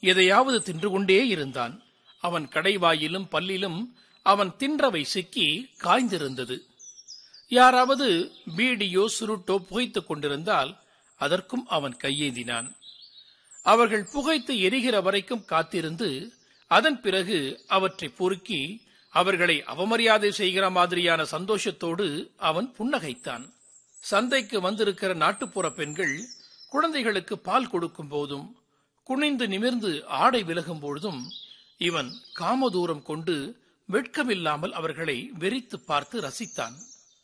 எதையாவது தின்று கொண்டே இருந்தான் அவன் கடைவாயிலும் பல்லிலும் அவன் தின்றவை சிக்கி காய்ந்திருந்தது யாராவது பீடியோ சுருட்டோ புகைத்துக் கொண்டிருந்தால் அதற்கும் அவன் கையேந்தினான் அவர்கள் புகைத்து எரிகிற வரைக்கும் காத்திருந்து அதன் பிறகு அவற்றை பொறுக்கி அவர்களை அவமரியாதை செய்கிற மாதிரியான சந்தோஷத்தோடு அவன் புன்னகைத்தான் சந்தைக்கு வந்திருக்கிற நாட்டுப்புற பெண்கள் குழந்தைகளுக்கு பால் கொடுக்கும் போதும் குனிந்து நிமிர்ந்து ஆடை விலகும் பொழுதும் இவன் காமதூரம் கொண்டு வெட்கமில்லாமல் அவர்களை வெறித்து பார்த்து ரசித்தான்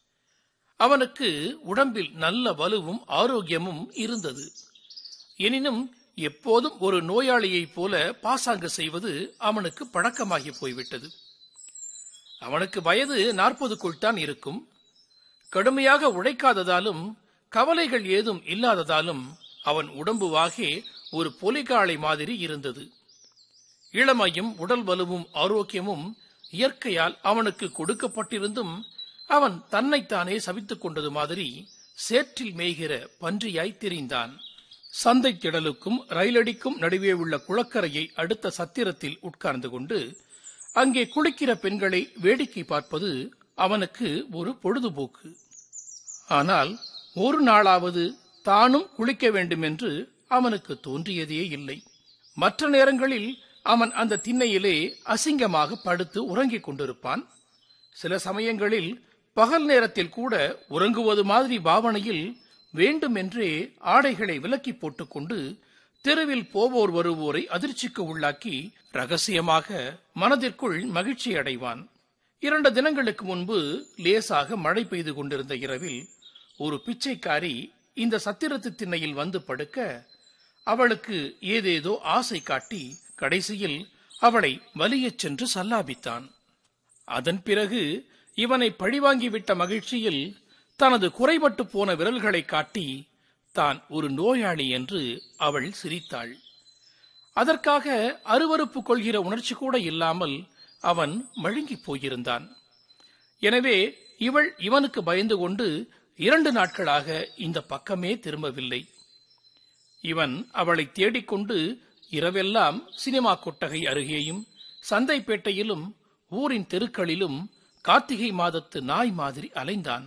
அவனுக்கு உடம்பில் நல்ல வலுவும் ஆரோக்கியமும் இருந்தது எனினும் எப்போதும் ஒரு நோயாளியைப் போல பாசாங்கு செய்வது அவனுக்கு பழக்கமாகி போய்விட்டது அவனுக்கு வயது நாற்பதுக்குள் தான் இருக்கும் கடுமையாக உழைக்காததாலும் கவலைகள் ஏதும் இல்லாததாலும் அவன் உடம்பு வாகே ஒரு பொலிகாளை மாதிரி இருந்தது இளமையும் உடல் வலுவும் ஆரோக்கியமும் இயற்கையால் அவனுக்கு கொடுக்கப்பட்டிருந்தும் அவன் தன்னைத்தானே சபித்துக் கொண்டது மாதிரி சேற்றில் மேய்கிற பன்றியாய் திரிந்தான் சந்தை திடலுக்கும் ரயிலடிக்கும் நடுவே உள்ள குளக்கரையை அடுத்த சத்திரத்தில் உட்கார்ந்து கொண்டு அங்கே குளிக்கிற பெண்களை வேடிக்கை பார்ப்பது அவனுக்கு ஒரு பொழுதுபோக்கு ஆனால் ஒரு நாளாவது தானும் குளிக்க வேண்டும் என்று அவனுக்கு தோன்றியதே இல்லை மற்ற நேரங்களில் அவன் அந்த திண்ணையிலே அசிங்கமாக படுத்து உறங்கிக் கொண்டிருப்பான் சில சமயங்களில் பகல் நேரத்தில் கூட உறங்குவது மாதிரி பாவனையில் வேண்டுமென்றே ஆடைகளை விலக்கி போட்டுக்கொண்டு தெருவில் போவோர் வருவோரை அதிர்ச்சிக்கு உள்ளாக்கி ரகசியமாக மனதிற்குள் மகிழ்ச்சி அடைவான் இரண்டு தினங்களுக்கு முன்பு லேசாக மழை பெய்து கொண்டிருந்த இரவில் ஒரு பிச்சைக்காரி இந்த சத்திரத்து திண்ணையில் வந்து படுக்க அவளுக்கு ஏதேதோ ஆசை காட்டி கடைசியில் அவளை வலியச் சென்று சல்லாபித்தான் அதன் பிறகு இவனை பழிவாங்கிவிட்ட மகிழ்ச்சியில் தனது குறைபட்டு போன விரல்களை காட்டி தான் ஒரு நோயாளி என்று அவள் சிரித்தாள் அதற்காக அருவறுப்பு கொள்கிற உணர்ச்சி கூட இல்லாமல் அவன் மழுங்கிப் போயிருந்தான் எனவே இவள் இவனுக்கு பயந்து கொண்டு இரண்டு நாட்களாக இந்த பக்கமே திரும்பவில்லை இவன் அவளை தேடிக்கொண்டு இரவெல்லாம் சினிமா கொட்டகை அருகேயும் சந்தைப்பேட்டையிலும் ஊரின் தெருக்களிலும் கார்த்திகை மாதத்து நாய் மாதிரி அலைந்தான்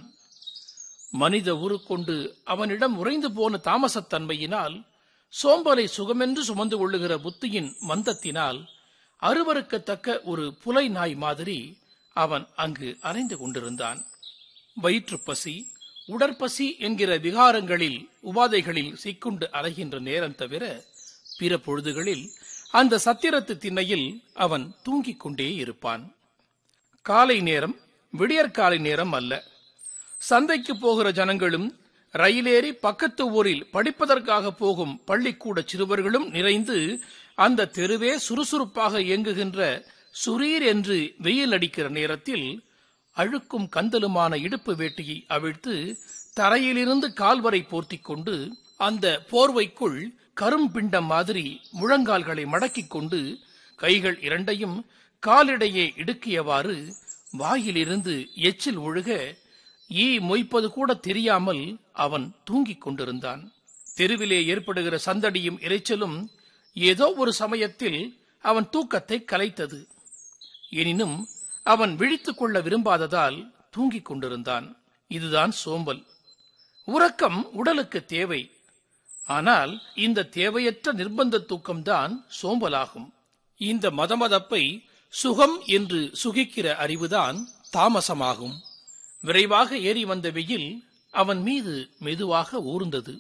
மனித உருக்கொண்டு அவனிடம் உறைந்து போன தாமசத்தன்மையினால் சோம்பலை சுகமென்று சுமந்து கொள்ளுகிற புத்தியின் மந்தத்தினால் அருவருக்கத்தக்க ஒரு புலை நாய் மாதிரி அவன் அங்கு அலைந்து கொண்டிருந்தான் வயிற்றுப்பசி உடற்பசி என்கிற விகாரங்களில் உபாதைகளில் சிக்குண்டு அலைகின்ற நேரம் தவிர பிற பொழுதுகளில் அந்த சத்திரத்து திண்ணையில் அவன் தூங்கிக் கொண்டே இருப்பான் காலை நேரம் விடியற்காலை நேரம் அல்ல சந்தைக்கு போகிற ஜனங்களும் ரயிலேறி பக்கத்து ஊரில் படிப்பதற்காக போகும் பள்ளிக்கூட சிறுவர்களும் நிறைந்து அந்த தெருவே சுறுசுறுப்பாக இயங்குகின்ற சுரீர் என்று வெயில் அடிக்கிற நேரத்தில் அழுக்கும் கந்தலுமான இடுப்பு வேட்டியை அவிழ்த்து தரையிலிருந்து கால்வரை போர்த்திக் கொண்டு அந்த போர்வைக்குள் கரும்பிண்டம் மாதிரி முழங்கால்களை மடக்கிக் கொண்டு கைகள் இரண்டையும் காலிடையே இடுக்கியவாறு வாயிலிருந்து எச்சில் ஒழுக ஈ மொய்ப்பது கூட தெரியாமல் அவன் தூங்கிக் கொண்டிருந்தான் தெருவிலே ஏற்படுகிற சந்தடியும் இரைச்சலும் ஏதோ ஒரு சமயத்தில் அவன் தூக்கத்தை கலைத்தது எனினும் அவன் விழித்துக் கொள்ள விரும்பாததால் தூங்கிக் கொண்டிருந்தான் இதுதான் சோம்பல் உறக்கம் உடலுக்கு தேவை ஆனால் இந்த தேவையற்ற நிர்பந்த தூக்கம்தான் சோம்பலாகும் இந்த மதமதப்பை சுகம் என்று சுகிக்கிற அறிவுதான் தாமசமாகும் விரைவாக ஏறி வந்த வெயில் அவன் மீது மெதுவாக ஊர்ந்தது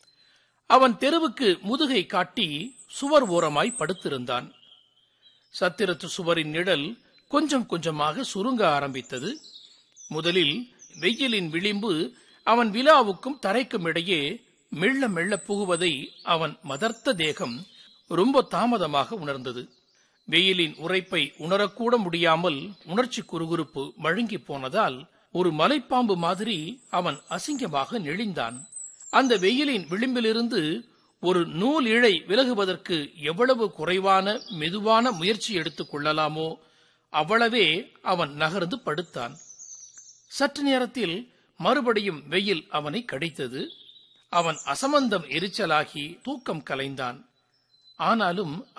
அவன் தெருவுக்கு முதுகை காட்டி சுவர் ஓரமாய் படுத்திருந்தான் சத்திரத்து சுவரின் நிழல் கொஞ்சம் கொஞ்சமாக சுருங்க ஆரம்பித்தது முதலில் வெயிலின் விளிம்பு அவன் விழாவுக்கும் தரைக்கும் இடையே மெல்ல மெல்ல புகுவதை அவன் மதர்த்த தேகம் ரொம்ப தாமதமாக உணர்ந்தது வெயிலின் உரைப்பை உணரக்கூட முடியாமல் உணர்ச்சி குறுகுறுப்பு மழுங்கி போனதால் ஒரு மலைப்பாம்பு மாதிரி அவன் அசிங்கமாக நெளிந்தான் அந்த வெயிலின் விளிம்பிலிருந்து ஒரு நூல் இழை விலகுவதற்கு எவ்வளவு குறைவான மெதுவான முயற்சி எடுத்துக் கொள்ளலாமோ அவ்வளவே அவன் நகர்ந்து படுத்தான் சற்று நேரத்தில் மறுபடியும் வெயில் அவனை கடித்தது அவன் அசமந்தம் எரிச்சலாகி தூக்கம் கலைந்தான் ஆனாலும்